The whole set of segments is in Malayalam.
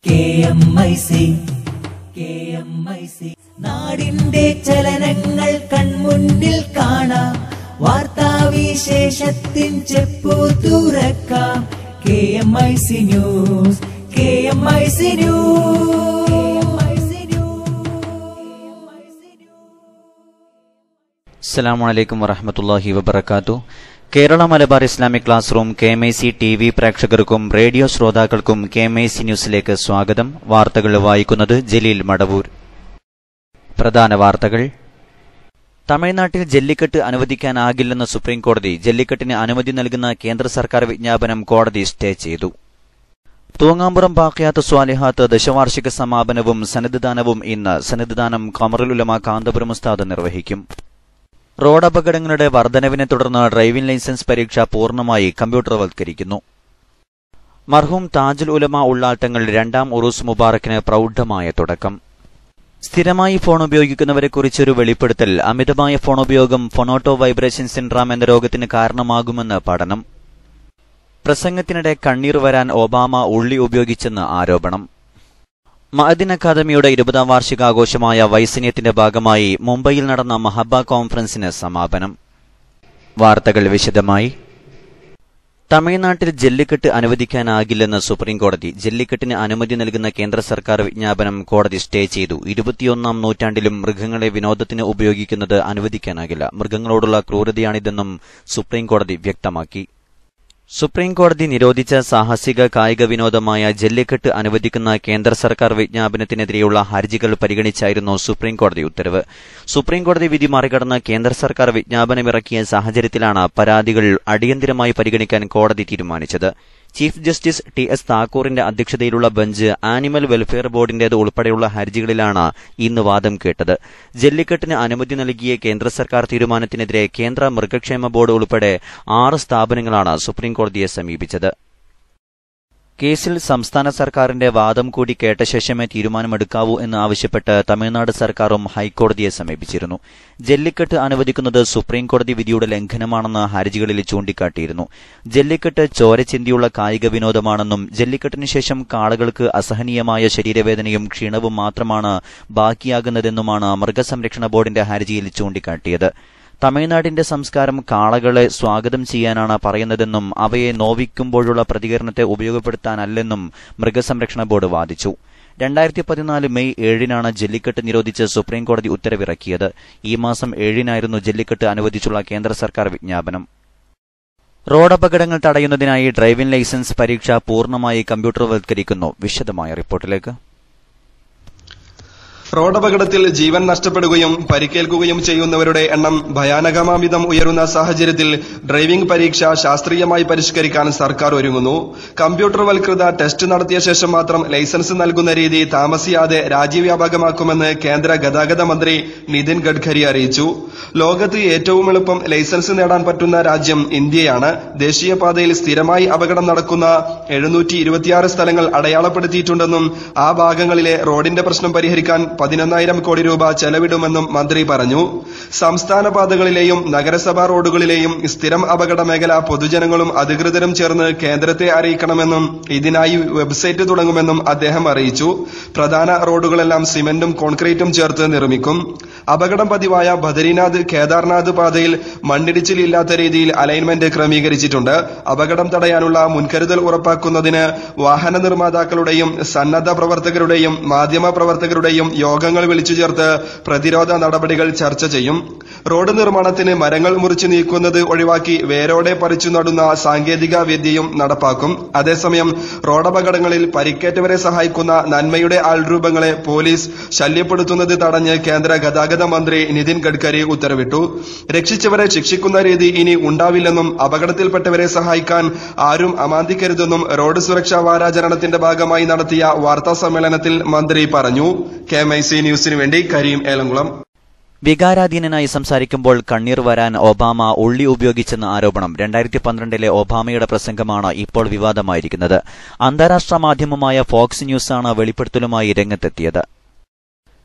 K M I C K M I C നാടിന്റെ ചലനങ്ങൾ കൺമുന്നിൽ കാണാം വാർത്താവിശേഷത്തിൻ ചെപ്പു തുറക്കാം K M I C news K M I C news അസ്സലാമു അലൈക്കും വറഹമത്തല്ലാഹി വബർക്കാത്തു Kerala Malabar Islamic class room K M I C T V പ്രേക്ഷകർക്കും റേഡിയോ ശ്രോതാക്കൾക്കും കെ എം ഐ സി ന്യൂസിലേക്ക് സ്വാഗതം വാർത്തകൾ വായിക്കുന്നത് ജലീൽ മടവൂർ പ്രധാന വാർത്തകൾ തമിഴ്നാട്ടിൽ ജല്ലിക്കെട്ട് അനുവദിക്കാനാകില്ലെന്ന് സുപ്രീം കോടതി ജല്ലിക്കെട്ടിന് അനുമതി നൽകുന്ന കേന്ദ്ര സർക്കാർ വിജ്ഞാപനം കോടതി സ്റ്റേ ചെയ്തു തൂങ്ങാമ്പുറം ബാക്കിയാത്ത് സ്വാലിഹാത്ത് ദശവാർഷിക സമാപനവും സന്നദ്ധദാനവും ഇന്ന് സന്നദ്ധദാനം കമറുൽ ഉലമ കാന്തപുരം ഉസ്താദ് നിർവഹിക്കും റോഡ് അപകടങ്ങളുടെ വർധനവിനെ തുടർന്ന് ഡ്രൈവിംഗ് ലൈസൻസ് പരീക്ഷ പൂർണ്ണമായി കമ്പ്യൂട്ടർവൽക്കരിക്കുന്നു മർഹൂം താജുൽ ഉലമ ഉള്ളാട്ടങ്ങൾ രണ്ടാം ഉറൂസ് മുബാറക്കിന് പ്രൗഢമായ തുടക്കം സ്ഥിരമായി ഫോൺ ഉപയോഗിക്കുന്നവരെക്കുറിച്ചൊരു വെളിപ്പെടുത്തൽ അമിതമായ ഫോൺ ഉപയോഗം ഫൊണോട്ടോ വൈബ്രേഷൻ സിൻഡ്രാം എന്ന രോഗത്തിന് കാരണമാകുമെന്ന് പഠനം പ്രസംഗത്തിനിടെ കണ്ണീർ വരാൻ ഒബാമ ഉള്ളി ഉപയോഗിച്ചെന്ന് ആരോപണം മഅദിൻ അക്കാദമിയുടെ ഇരുപതാം വാർഷികാഘോഷമായ വൈസന്യത്തിന്റെ ഭാഗമായി മുംബൈയിൽ നടന്ന മഹബ കോൺഫറൻസിന് സമാപനം വാർത്തകൾ വിശദമായി തമിഴ്നാട്ടിൽ ജല്ലിക്കെട്ട് അനുവദിക്കാനാകില്ലെന്ന് സുപ്രീം കോടതി ജല്ലിക്കെട്ടിന് അനുമതി നൽകുന്ന കേന്ദ്ര സർക്കാർ വിജ്ഞാപനം കോടതി സ്റ്റേ ചെയ്തു ഇരുപത്തിയൊന്നാം നൂറ്റാണ്ടിലും മൃഗങ്ങളെ വിനോദത്തിന് ഉപയോഗിക്കുന്നത് അനുവദിക്കാനാകില്ല മൃഗങ്ങളോടുള്ള ക്രൂരതയാണിതെന്നും സുപ്രീം കോടതി വ്യക്തമാക്കി സുപ്രീം കോടതി നിരോധിച്ച സാഹസിക കായിക വിനോദമായ ജല്ലിക്കെട്ട് അനുവദിക്കുന്ന കേന്ദ്ര സർക്കാർ വിജ്ഞാപനത്തിനെതിരെയുള്ള ഹർജികൾ പരിഗണിച്ചായിരുന്നു സുപ്രീം കോടതി ഉത്തരവ് സുപ്രീം കോടതി വിധി മറികടന്ന് കേന്ദ്ര സർക്കാർ വിജ്ഞാപനമിറക്കിയ സാഹചര്യത്തിലാണ് പരാതികൾ അടിയന്തരമായി പരിഗണിക്കാൻ കോടതി തീരുമാനിച്ചത് ചീഫ് ജസ്റ്റിസ് ടി എസ് താക്കൂറിന്റെ അധ്യക്ഷതയിലുള്ള ബെഞ്ച് ആനിമൽ വെൽഫെയർ ബോർഡിന്റേത് ഉൾപ്പെടെയുള്ള ഹർജികളിലാണ് ഇന്ന് വാദം കേട്ടത് ജല്ലിക്കെട്ടിന് അനുമതി നൽകിയ കേന്ദ്ര സർക്കാർ തീരുമാനത്തിനെതിരെ കേന്ദ്ര മൃഗക്ഷേമ ബോർഡ് ഉൾപ്പെടെ ആറ് സ്ഥാപനങ്ങളാണ് സുപ്രീംകോടതിയെ സമീപിച്ചത് കേസിൽ സംസ്ഥാന സർക്കാരിന്റെ വാദം കൂടി കേട്ട ശേഷമേ തീരുമാനമെടുക്കാവൂ എന്ന് ആവശ്യപ്പെട്ട് തമിഴ്നാട് സർക്കാരും ഹൈക്കോടതിയെ സമീപിച്ചിരുന്നു ജല്ലിക്കെട്ട് അനുവദിക്കുന്നത് സുപ്രീംകോടതി വിധിയുടെ ലംഘനമാണെന്ന് ഹർജികളിൽ ചൂണ്ടിക്കാട്ടിയിരുന്നു ജല്ലിക്കെട്ട് ചോരചിന്തിയുള്ള കായിക വിനോദമാണെന്നും ജല്ലിക്കെട്ടിന് ശേഷം കാളകൾക്ക് അസഹനീയമായ ശരീരവേദനയും ക്ഷീണവും മാത്രമാണ് ബാക്കിയാകുന്നതെന്നുമാണ് മൃഗസംരക്ഷണ ബോർഡിന്റെ ഹർജിയിൽ ചൂണ്ടിക്കാട്ടിയത് തമിഴ്നാടിന്റെ സംസ്കാരം കാളകളെ സ്വാഗതം ചെയ്യാനാണ് പറയുന്നതെന്നും അവയെ നോവിക്കുമ്പോഴുള്ള പ്രതികരണത്തെ ഉപയോഗപ്പെടുത്താനല്ലെന്നും മൃഗസംരക്ഷണ ബോർഡ് വാദിച്ചു രണ്ടായിരത്തി പതിനാല് മെയ് ഏഴിനാണ് ജല്ലിക്കെട്ട് നിരോധിച്ച് സുപ്രീംകോടതി ഉത്തരവിറക്കിയത് ഈ മാസം ഏഴിനായിരുന്നു ജല്ലിക്കെട്ട് അനുവദിച്ചുള്ള കേന്ദ്ര സർക്കാർ വിജ്ഞാപനം റോഡപകടങ്ങൾ തടയുന്നതിനായി ഡ്രൈവിംഗ് ലൈസൻസ് പരീക്ഷ പൂർണ്ണമായി കമ്പ്യൂട്ടർവൽക്കരിക്കുന്നു വിശദമായ റിപ്പോർട്ടിലേക്ക് റോഡപകടത്തിൽ ജീവൻ നഷ്ടപ്പെടുകയും പരിക്കേൽക്കുകയും ചെയ്യുന്നവരുടെ എണ്ണം ഭയാനകമാമിതം ഉയരുന്ന സാഹചര്യത്തിൽ ഡ്രൈവിംഗ് പരീക്ഷ ശാസ്ത്രീയമായി പരിഷ്കരിക്കാൻ സർക്കാർ ഒരുങ്ങുന്നു കമ്പ്യൂട്ടർവൽകൃത ടെസ്റ്റ് നടത്തിയ ശേഷം മാത്രം ലൈസൻസ് നൽകുന്ന രീതി താമസിയാതെ രാജ്യവ്യാപകമാക്കുമെന്ന് കേന്ദ്ര ഗതാഗത മന്ത്രി നിതിൻ ഗഡ്കരി അറിയിച്ചു ലോകത്ത് ഏറ്റവും എളുപ്പം ലൈസൻസ് നേടാൻ പറ്റുന്ന രാജ്യം ഇന്ത്യയാണ് ദേശീയപാതയിൽ സ്ഥിരമായി അപകടം നടക്കുന്ന എഴുന്നൂറ്റി ഇരുപത്തിയാറ് സ്ഥലങ്ങൾ അടയാളപ്പെടുത്തിയിട്ടുണ്ടെന്നും ആ ഭാഗങ്ങളിലെ റോഡിന്റെ പ്രശ്നം പരിഹരിക്കാൻ പതിനൊന്നായിരം കോടി രൂപ ചെലവിടുമെന്നും മന്ത്രി പറഞ്ഞു സംസ്ഥാന പാതകളിലെയും നഗരസഭാ റോഡുകളിലെയും സ്ഥിരം അപകട മേഖല പൊതുജനങ്ങളും അധികൃതരും ചേർന്ന് കേന്ദ്രത്തെ അറിയിക്കണമെന്നും ഇതിനായി വെബ്സൈറ്റ് തുടങ്ങുമെന്നും അദ്ദേഹം അറിയിച്ചു പ്രധാന റോഡുകളെല്ലാം സിമന്റും കോൺക്രീറ്റും ചേർത്ത് നിർമ്മിക്കും അപകടം പതിവായ ബദരിനാഥ് കേദാർനാഥ് പാതയിൽ മണ്ണിടിച്ചിലില്ലാത്ത രീതിയിൽ അലൈൻമെന്റ് ക്രമീകരിച്ചിട്ടുണ്ട് അപകടം തടയാനുള്ള മുൻകരുതൽ ഉറപ്പാക്കുന്നതിന് വാഹന നിർമ്മാതാക്കളുടെയും സന്നദ്ധ പ്രവർത്തകരുടെയും മാധ്യമ പ്രവർത്തകരുടെയും യോഗങ്ങൾ വിളിച്ചു ചേർത്ത് പ്രതിരോധ നടപടികൾ ചർച്ച ചെയ്യും റോഡ് നിർമ്മാണത്തിന് മരങ്ങൾ മുറിച്ചു നീക്കുന്നത് ഒഴിവാക്കി വേരോടെ പറിച്ചു നടുന്ന സാങ്കേതിക വിദ്യയും നടപ്പാക്കും അതേസമയം റോഡപകടങ്ങളിൽ പരിക്കേറ്റവരെ സഹായിക്കുന്ന നന്മയുടെ ആൾരൂപങ്ങളെ പോലീസ് ശല്യപ്പെടുത്തുന്നത് തടഞ്ഞ് കേന്ദ്ര ഗതാഗത മന്ത്രി നിതിൻ ഗഡ്കരി ഉത്തരവിട്ടു രക്ഷിച്ചവരെ ശിക്ഷിക്കുന്ന രീതി ഇനി ഉണ്ടാവില്ലെന്നും അപകടത്തിൽപ്പെട്ടവരെ സഹായിക്കാൻ ആരും അമാന്തിക്കരുതെന്നും റോഡ് സുരക്ഷാ വാരാചരണത്തിന്റെ ഭാഗമായി നടത്തിയ വാർത്താ സമ്മേളനത്തിൽ മന്ത്രി പറഞ്ഞു കെ എം ഐ സി ന്യൂസിനു വേണ്ടി കരീം ഏലംകുളം വികാരാധീനനായി സംസാരിക്കുമ്പോൾ കണ്ണീർ വരാൻ ഒബാമ ഉള്ളി ഉപയോഗിച്ചെന്ന ആരോപണം രണ്ടായിരത്തി പന്ത്രണ്ടിലെ ഒബാമയുടെ പ്രസംഗമാണ് ഇപ്പോൾ വിവാദമായിരിക്കുന്നത് അന്താരാഷ്ട്ര മാധ്യമമായ ഫോക്സ് ന്യൂസാണ് വെളിപ്പെടുത്തലുമായി രംഗത്തെത്തിയത്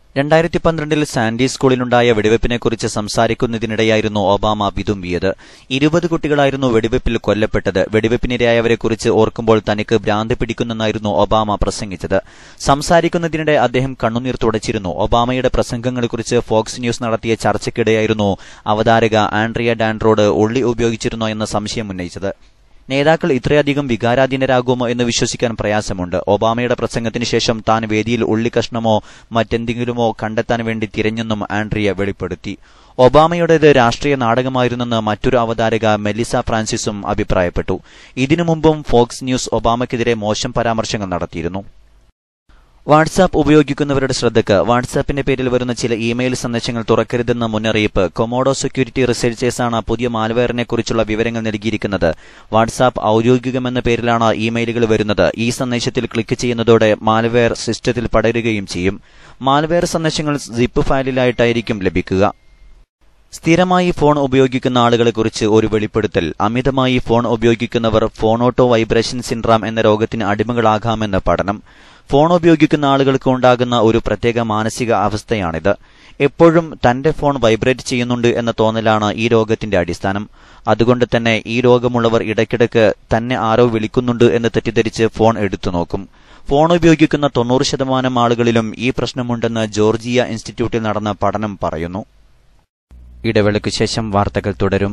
രണ്ടായിരത്തി പന്ത്രണ്ടിൽ സാൻഡി സ്കൂളിലുണ്ടായ വെടിവെപ്പിനെക്കുറിച്ച് സംസാരിക്കുന്നതിനിടെയായിരുന്നു ഒബാമ വിതുമ്പിയത് ഇരുപത് കുട്ടികളായിരുന്നു വെടിവെപ്പിൽ കൊല്ലപ്പെട്ടത് വെടിവെപ്പിനിരയായവരെക്കുറിച്ച് ഓർക്കുമ്പോൾ തനിക്ക് ഭ്രാന്ത് പിടിക്കുന്നെന്നായിരുന്നു ഒബാമ പ്രസംഗിച്ചത് സംസാരിക്കുന്നതിനിടെ അദ്ദേഹം കണ്ണുനീർ തുടച്ചിരുന്നു ഒബാമയുടെ പ്രസംഗങ്ങളെക്കുറിച്ച് ഫോക്സ് ന്യൂസ് നടത്തിയ ചർച്ചയ്ക്കിടെയായിരുന്നു അവതാരക ആൻഡ്രിയ ഡാൻഡ്രോഡ് ഉള്ളി ഉപയോഗിച്ചിരുന്നോ എന്ന സംശയം ഉന്നയിച്ചത് നേതാക്കൾ ഇത്രയധികം വികാരാധീനരാകുമോ എന്ന് വിശ്വസിക്കാൻ പ്രയാസമുണ്ട് ഒബാമയുടെ പ്രസംഗത്തിന് ശേഷം താൻ വേദിയിൽ ഉള്ളിക്കഷ്ണമോ മറ്റെന്തെങ്കിലുമോ കണ്ടെത്താൻ വേണ്ടി തിരഞ്ഞെന്നും ആൻഡ്രിയ വെളിപ്പെടുത്തി ഒബാമയുടേത് രാഷ്ട്രീയ നാടകമായിരുന്നെന്ന് മറ്റൊരു അവതാരക മെലിസ ഫ്രാൻസിസും അഭിപ്രായപ്പെട്ടു ഇതിനു മുമ്പും ഫോക്സ് ന്യൂസ് ഒബാമയ്ക്കെതിരെ മോശം പരാമർശങ്ങൾ നടത്തിയിരുന്നു വാട്സാപ്പ് ഉപയോഗിക്കുന്നവരുടെ ശ്രദ്ധയ്ക്ക് വാട്സാപ്പിന്റെ പേരിൽ വരുന്ന ചില ഇമെയിൽ സന്ദേശങ്ങൾ തുറക്കരുതെന്ന മുന്നറിയിപ്പ് കൊമോഡോ സെക്യൂരിറ്റി റിസർച്ചേഴ്സാണ് പുതിയ മാൽവെയറിനെ കുറിച്ചുള്ള വിവരങ്ങൾ നൽകിയിരിക്കുന്നത് വാട്സാപ്പ് ഔദ്യോഗികമെന്ന പേരിലാണ് ഇമെയിലുകൾ വരുന്നത് ഈ സന്ദേശത്തിൽ ക്ലിക്ക് ചെയ്യുന്നതോടെ മാൽവെയർ സിസ്റ്റത്തിൽ പടരുകയും ചെയ്യും മാൽവെയർ സന്ദേശങ്ങൾ സിപ്പ് ഫയലിലായിട്ടായിരിക്കും ലഭിക്കുക സ്ഥിരമായി ഫോൺ ഉപയോഗിക്കുന്ന ആളുകളെക്കുറിച്ച് ഒരു വെളിപ്പെടുത്തൽ അമിതമായി ഫോൺ ഉപയോഗിക്കുന്നവർ ഫോണോട്ടോ വൈബ്രേഷൻ സിൻഡ്രാം എന്ന രോഗത്തിന് അടിമകളാകാമെന്ന് പഠനം ഫോൺ ഉപയോഗിക്കുന്ന ആളുകൾക്ക് ഉണ്ടാകുന്ന ഒരു പ്രത്യേക മാനസിക അവസ്ഥയാണിത് എപ്പോഴും തന്റെ ഫോൺ വൈബ്രേറ്റ് ചെയ്യുന്നുണ്ട് എന്ന തോന്നലാണ് ഈ രോഗത്തിന്റെ അടിസ്ഥാനം അതുകൊണ്ട് തന്നെ ഈ രോഗമുള്ളവർ ഇടയ്ക്കിടയ്ക്ക് തന്നെ ആരോ വിളിക്കുന്നുണ്ട് എന്ന് തെറ്റിദ്ധരിച്ച് ഫോൺ എടുത്തു നോക്കും ഫോൺ ഉപയോഗിക്കുന്ന തൊണ്ണൂറ് ശതമാനം ആളുകളിലും ഈ പ്രശ്നമുണ്ടെന്ന് ജോർജിയ ഇൻസ്റ്റിറ്റ്യൂട്ടിൽ നടന്ന പഠനം പറയുന്നു ഇടവേളയ്ക്ക് ശേഷം വാർത്തകൾ തുടരും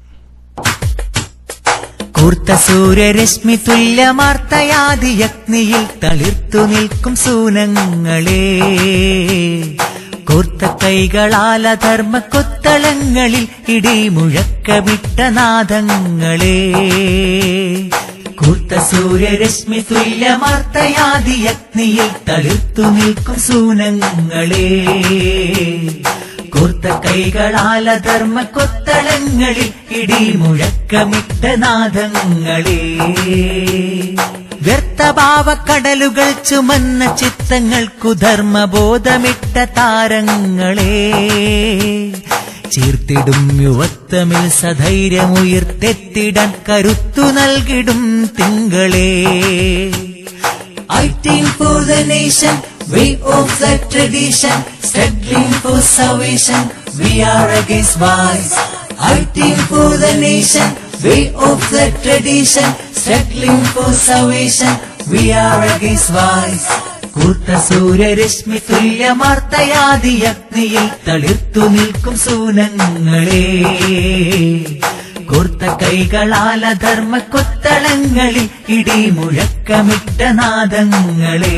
കൂർത്ത സൂര്യരശ്മി തുല്യമാർത്തയാദിയഗ്നിയിൽ തളിർത്തു നിൽക്കും സൂനങ്ങളെ കൂർത്ത കൈകളാല ധർമ്മ കൊത്തളങ്ങളിൽ ഇടിമുഴക്കമിട്ട നാദങ്ങളെ കൂർത്ത സൂര്യരശ്മി തുല്യമാർത്തയാദിയഗ്നിയിൽ തളിർത്തു നിൽക്കും സൂനങ്ങളെ കൂർത്ത കൈകളാല ധർമ്മ കൊത്തളങ്ങളിൽ ഇടിമുഴക്കമിട്ട നാദങ്ങളെ വ്യർത്ഥഭാവക്കടലുകൾ ചുമന്ന ചിത്തങ്ങൾക്കു ധർമ്മബോധമിട്ട താരങ്ങളെ ചീർത്തിടും യുവത്വമിൽ സധൈര്യമുയർത്തെത്തിടാൻ കരുത്തു നൽകിടും തിങ്കളേ Fighting for the nation, way of the tradition, struggling for salvation, we are against vice. Fighting for the nation, way of the tradition, struggling for salvation, we are against vice. കൂർത്ത സൂര്യരശ്മി തുല്യമാർത്തയാദിയഗ്നിയിൽ തളിർത്തു നിൽക്കും സൂനങ്ങളെ കൂർത്ത കൈകളാല ധർമ്മ കൊത്തളങ്ങളിൽ ഇടിമുഴക്കമിട്ട നാദങ്ങളെ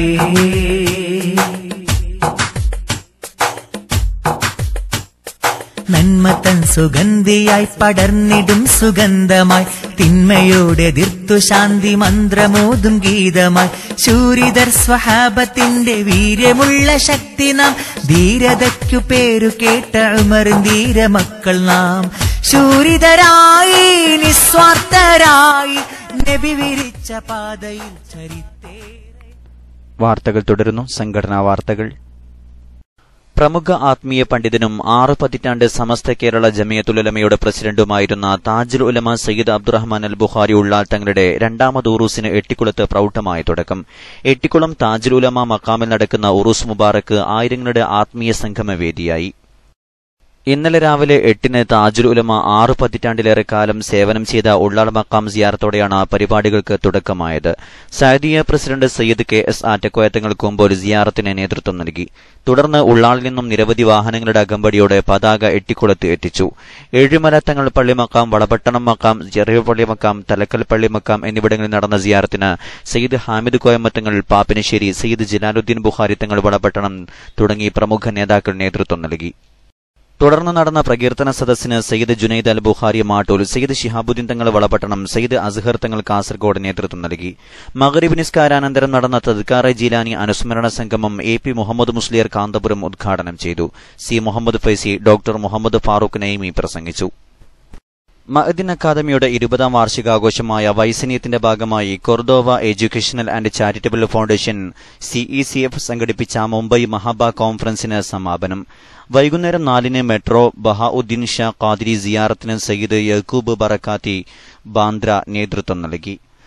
നന്മ തൻ സുഗന്ധിയായി പടർന്നിടും സുഗന്ധമായി തിന്മയോടെ എതിർത്തു ശാന്തി മന്ത്രമോതും ഗീതമായി ശൂരിതർ സ്വഹാബത്തിന്റെ വീര്യമുള്ള ശക്തി നാം ധീരതയ്ക്കു പേരു കേട്ട ഉമറും ധീരമക്കൾ നാം ശൂരിതരായി നിസ്വാർത്ഥരായി നബി വിരിച്ച പാതയിൽ ചരിത്തേ വാർത്തകൾ തുടരുന്നു സംഘടനാ വാർത്തകൾ പ്രമുഖ ആത്മീയ പണ്ഡിതനും ആറ് പതിറ്റാണ്ട് സമസ്ത കേരള ജമിയത്തുലമയുടെ പ്രസിഡന്റുമായിരുന്ന താജുൽ ഉലമ സയ്യിദ് അബ്ദുറഹ്മാൻ അൽ ബുഖാരി ഉള്ളാൽ തങ്ങളുടെ രണ്ടാമത് ഉറൂസിന് എട്ടിക്കുളത്ത് പ്രൌഢമായ തുടക്കം എട്ടിക്കുളം താജുൽ ഉലമ മക്കാമിൽ നടക്കുന്ന ഉറൂസ് മുബാറക്ക് ആയിരങ്ങളുടെ ആത്മീയ സംഗമ വേദിയായി ഇന്നലെ രാവിലെ എട്ടിന് താജുൽ ഉലമ ആറ് പതിറ്റാണ്ടിലേറെ കാലം സേവനം ചെയ്ത ഉള്ളാൾ മക്കാം സിയാറത്തോടെയാണ് പരിപാടികൾക്ക് തുടക്കമായത് സൗദിയ president Sayyid K S Attakoya Thangal Kumbol സിയാറത്തിന് നേതൃത്വം നൽകി തുടർന്ന് ഉള്ളാളിൽ നിന്നും നിരവധി വാഹനങ്ങളുടെ അകമ്പടിയോടെ പതാക എട്ടിക്കുളത്ത് എത്തിച്ചു ഏഴിമല തങ്ങൾ പള്ളി മക്കാം വളപട്ടണം മക്കാം ചെറിയ പള്ളി മക്കാം തലക്കൽ പള്ളി മക്കാം എന്നിവിടങ്ങളിൽ നടന്ന സിയാറത്തിന് സയ്യിദ് ഹാമിദ് കോയമ്മത്തങ്ങൾ പാപ്പിനശ്ശേരി സയ്യിദ് ജലാലുദ്ദീൻ ബുഖാരി തങ്ങൾ വളപട്ടണം തുടങ്ങി പ്രമുഖ നേതാക്കൾ നേതൃത്വം നൽകി തുടർന്ന് നടന്ന പ്രകീർത്തന സദസ്സിന് സയ്യിദ് ജുനൈദ് അൽ ബുഖാരി മാട്ടൂൽ സയ്യിദ് ഷിഹാബുദ്ദീൻ തങ്ങൾ വളപട്ടണം സയ്യിദ് അസ്ഹർ തങ്ങൾ കാസർഗോഡ് നേതൃത്വം നൽകി മഗരിബ് നിസ്കാരാനന്തരം നടന്ന തദ്ക്കാറെ ജീലാനി അനുസ്മരണ സംഗമം എ പി മുഹമ്മദ് മുസ്ലിയർ കാന്തപുരം ഉദ്ഘാടനം ചെയ്തു സി മുഹമ്മദ് ഫൈസി ഡോക്ടർ മുഹമ്മദ് ഫാറൂഖ് നൈമി പ്രസംഗിച്ചു മഅദിൻ അക്കാദമിയുടെ ഇരുപതാം വാർഷികാഘോഷമായ വൈസനീയത്തിന്റെ ഭാഗമായി Cordova educational and charitable foundation CE F സംഘടിപ്പിച്ച മുംബൈ മഹാബ കോൺഫറൻസിന് സമാപനം വൈകുന്നേരം നാലിന് മെട്രോ ബഹാഉദ്ദീൻ ഷാ ഖാദിരി സിയാറത്തിന് സയ്യിദ് യക്കൂബ് ബറക്കാത്തി ബാന്ദ്ര നേതൃത്വം നൽകി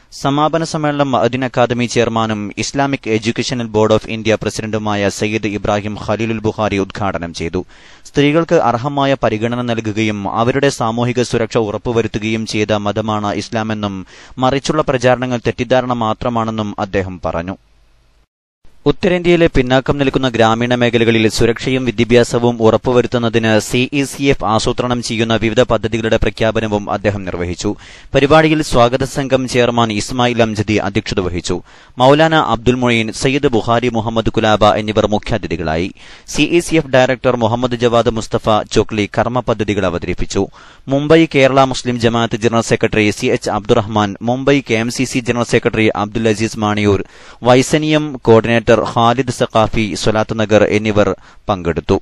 സമാപന സമ്മേളനം മഅദിൻ അക്കാദമി ചെയർമാനും Islamic educational board of India പ്രസിഡന്റുമായ സയ്യിദ് ഇബ്രാഹിം ഖലീലുൽ ബുഖാരി ഉദ്ഘാടനം ചെയ്തു സ്ത്രീകൾക്ക് അർഹമായ പരിഗണന നൽകുകയും അവരുടെ സാമൂഹിക സുരക്ഷ ഉറപ്പുവരുത്തുകയും ചെയ്ത മതമാണ് ഇസ്ലാമെന്നും മറിച്ചുള്ള പ്രചാരണങ്ങൾ തെറ്റിദ്ധാരണ മാത്രമാണെന്നും അദ്ദേഹം പറഞ്ഞു ഉത്തരേന്ത്യയിലെ പിന്നാക്കം നിൽക്കുന്ന ഗ്രാമീണ മേഖലകളിൽ സുരക്ഷയും വിദ്യാഭ്യാസവും ഉറപ്പുവരുത്തുന്നതിന് സിഇസിഎഫ് ആസൂത്രണം ചെയ്യുന്ന വിവിധ പദ്ധതികളുടെ പ്രഖ്യാപനവും അദ്ദേഹം നിർവഹിച്ചു പരിപാടിയിൽ സ്വാഗത സംഘം ചെയർമാൻ ഇസ്മായിൽ അംജദി അധ്യക്ഷത വഹിച്ചു മൌലാന അബ്ദുൽ മൊയ്ൻ സയ്യിദ് ബുഹാരി മുഹമ്മദ് കുലാബ എന്നിവർ മുഖ്യാതിഥികളായി സിഇസിഎഫ് ഡയറക്ടർ മുഹമ്മദ് ജവാദ് മുസ്തഫ ചോക്ലി കർമ്മ പദ്ധതികൾ അവതരിപ്പിച്ചു Mumbai Kerala Muslim Jamaath general secretary C H Abdurahman Mumbai K M C C general secretary Abdul Azeez Maniyoor വൈസനിയം കോർഡിനേറ്റർ ഖാലിദ് സഖാഫി സ്വലാത്ത് നഗർ എന്നിവർ പങ്കെടുത്തു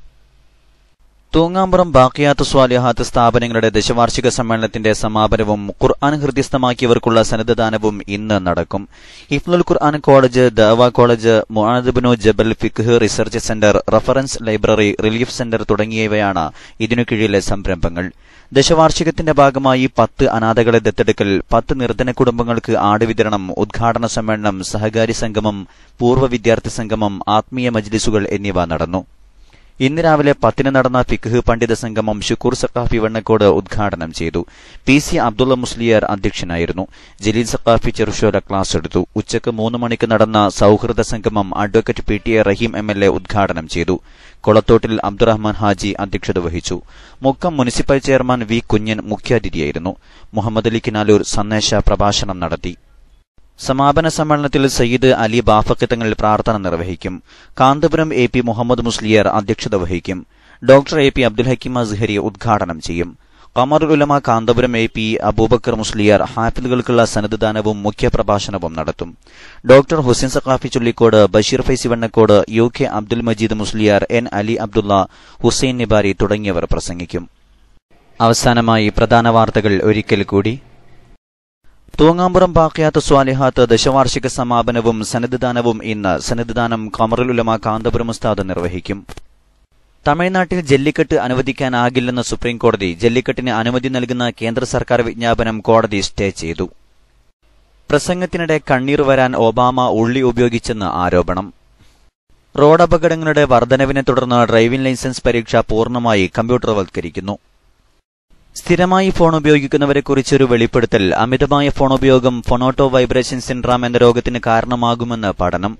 തൂങ്ങാമ്പുറം ബാക്കിയാത്ത് സ്വാലിഹാത്ത് സ്ഥാപനങ്ങളുടെ ദശവാർഷിക സമ്മേളനത്തിന്റെ സമാപനവും ഖുർആൻ ഹൃദ്യസ്ഥമാക്കിയവർക്കുള്ള സന്നദ്ധദാനവും ഇന്ന് നടക്കും ഹിഫ്ലുൽ ഖുർആൻ കോളേജ് ദവ കോളേജ് മുആദബിനു Jabal Fiqh research centre reference library relief centre തുടങ്ങിയവയാണ് ഇതിനു കീഴിലെ സംരംഭങ്ങൾ ദശവാർഷികത്തിന്റെ ഭാഗമായി പത്ത് അനാഥകളെ ദത്തെടുക്കൽ പത്ത് നിർധന കുടുംബങ്ങൾക്ക് ആട് വിതരണം ഉദ്ഘാടന സമ്മേളനം സഹകാരി സംഗമം പൂർവ്വ വിദ്യാർത്ഥി സംഗമം ആത്മീയ മജ്ലിസുകൾ എന്നിവ നടന്നു ഇന്ന് രാവിലെ പത്തിന് നടന്ന ഫിഖ് പണ്ഡിത സംഗമം ഷുക്കൂർ സഖാഫി വെണ്ണക്കോട് ഉദ്ഘാടനം ചെയ്തു പി സി അബ്ദുള്ള മുസ്ലിയാർ അധ്യക്ഷനായിരുന്നു ജലീൽ സഖാഫി ചെറുഷോല ക്ലാസ് എടുത്തു ഉച്ചക്ക് മൂന്ന് മണിക്ക് നടന്ന സൌഹൃദ സംഗമം advocate P T A Rahim M L A ഉദ്ഘാടനം ചെയ്തു കൊളത്തോട്ടിൽ അബ്ദുറഹ്മാൻ ഹാജി അധ്യക്ഷത വഹിച്ചു Mukkam municipal chairman V Kunhan മുഖ്യാതിഥിയായിരുന്നു മുഹമ്മദ് അലി കിനാലൂർ സന്ദേശ പ്രഭാഷണം നടത്തി സമാപന സമ്മേളനത്തിൽ സയ്യിദ് അലി ബാഫക്ക് തങ്ങൾ പ്രാർത്ഥന നിർവഹിക്കും കാന്തപുരം എ പി മുഹമ്മദ് മുസ്ലിയർ അധ്യക്ഷത വഹിക്കും doctor A P Abdul Hakeem Azhari ഉദ്ഘാടനം ചെയ്യും കമറുൽ ഉലമ കാന്തപുരം എ പി അബൂബക്കർ മുസ്ലിയാർ ഹാഫിലുകൾക്കുള്ള സന്നദ്ധദാനവും മുഖ്യപ്രഭാഷണവും നടത്തും doctor Hussain Saqafi Chullikode Basheer Faizy Vannakode U K Abdul Majeed Musliyar N Ali Abdullah Hussain Nibari തുടങ്ങിയവർ പ്രസംഗിക്കും അവസാനമായി പ്രധാന വാർത്തകൾ ഒരിക്കൽ കൂടി തൂങ്ങാമ്പുറം ബാക്കിയാത്ത് സ്വാലിഹാത്ത് ദശവാർഷിക സമാപനവും സന്നദ്ധദാനവും ഇന്ന് സന്നദ്ധദാനം കമറുൽ ഉലമ കാന്തപുരം ഉസ്താദ് നിർവഹിക്കും തമിഴ്നാട്ടിൽ ജല്ലിക്കെട്ട് അനുവദിക്കാനാകില്ലെന്ന് സുപ്രീംകോടതി ജല്ലിക്കെട്ടിന് അനുമതി നൽകുന്ന കേന്ദ്ര സർക്കാർ വിജ്ഞാപനം കോടതി സ്റ്റേ ചെയ്തു പ്രസംഗത്തിനിടെ കണ്ണീർ വരാൻ ഒബാമ ഉള്ളി ഉപയോഗിച്ചെന്ന് ആരോപണം റോഡപകടങ്ങളുടെ വർധനവിനെ തുടർന്ന് ഡ്രൈവിംഗ് ലൈസൻസ് പരീക്ഷ പൂർണ്ണമായി കമ്പ്യൂട്ടർവൽക്കരിക്കുന്നു സ്ഥിരമായി ഫോൺ ഉപയോഗിക്കുന്നവരെക്കുറിച്ചൊരു വെളിപ്പെടുത്തൽ അമിതമായ ഫോൺ ഉപയോഗം ഫൊണോട്ടോ വൈബ്രേഷൻ സിൻഡ്രാം എന്ന രോഗത്തിന് കാരണമാകുമെന്ന് പഠനം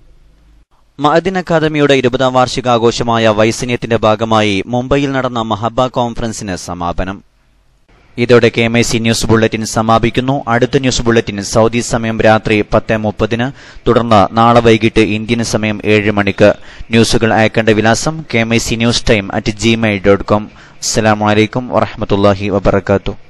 മഅദിൻ അക്കാദമിയുടെ ഇരുപതാം വാർഷികാഘോഷമായ വൈസന്യത്തിന്റെ ഭാഗമായി മുംബൈയിൽ നടന്ന മഹബ കോൺഫറൻസിന് സമാപനം ഇതോടെ K M I C news bulletin സമാപിക്കുന്നു അടുത്ത ന്യൂസ് ബുള്ളറ്റിൻ സൗദി സമയം രാത്രി പത്ത് മുപ്പതിന് തുടർന്ന് നാളെ വൈകിട്ട് ഇന്ത്യൻ സമയം ഏഴ് മണിക്ക് ന്യൂസുകൾ അയക്കേണ്ട വിലാസം K M I C news time at Gmail dot com അസ്സലാമലൈക്കും വറഹമത്തല്ലാഹി വബർക്കാത്തു